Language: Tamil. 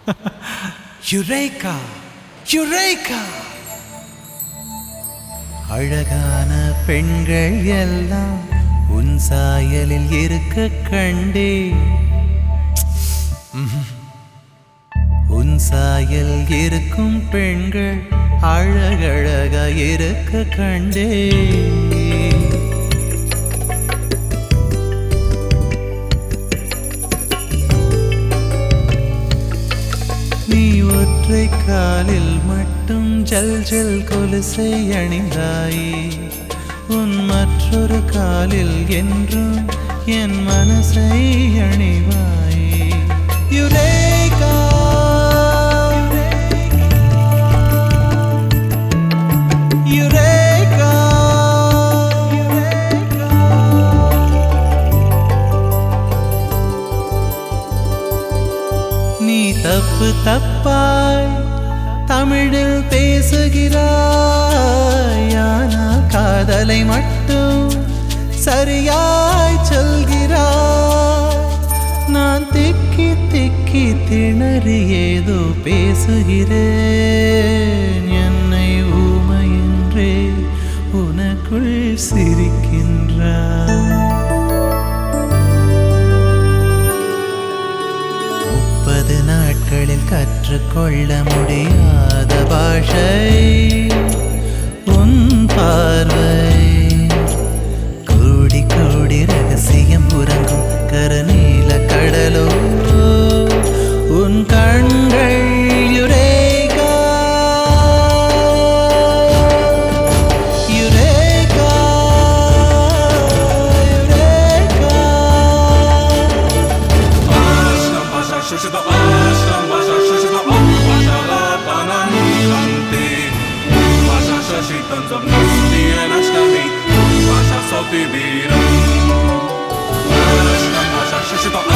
யுரேகா யுரேகா அழகான பெண்கள் எல்லாம் உன் சாயலில் இருக்க கண்டே உன் சாயல் இருக்கும் பெண்கள் அழகழக இருக்க கண்டே நீ ஒற்றை காலில் மட்டும் ஜல் ஜல் கொலுசை அணிந்தாயே உன் மற்றொரு காலில் என்றும் என் மனசை அணிவாயே யுரேகா யுரேகா யுரேகா நீ தப்பு தப்பாய் தமிழில் பேசுகிறாய் ஆனால் காதலை மட்டும் சரியாய் சொல்கிறாய் நான் திக்கி திக்கி திணறி ஏதோ பேசுகிறேன் என்னை ஊமையின்றே உனக்குள் சிரிக்கின்றாய் முப்பது நாட்களில் கற்றுக்கொள்ள முடியாத பாஷை உன் பார்வை கோடி கோடி ரகசியம் உறங்கும் கருநீல கடலோ உன் கண்கள் eureka eureka eureka Ashram Pasha Shushita Ashram Pasha Shushita Om Pasha La Pananilante Pasha Shashitan Zamnasti Anashtami Pasha Soti Viram Ashram Pasha Shushita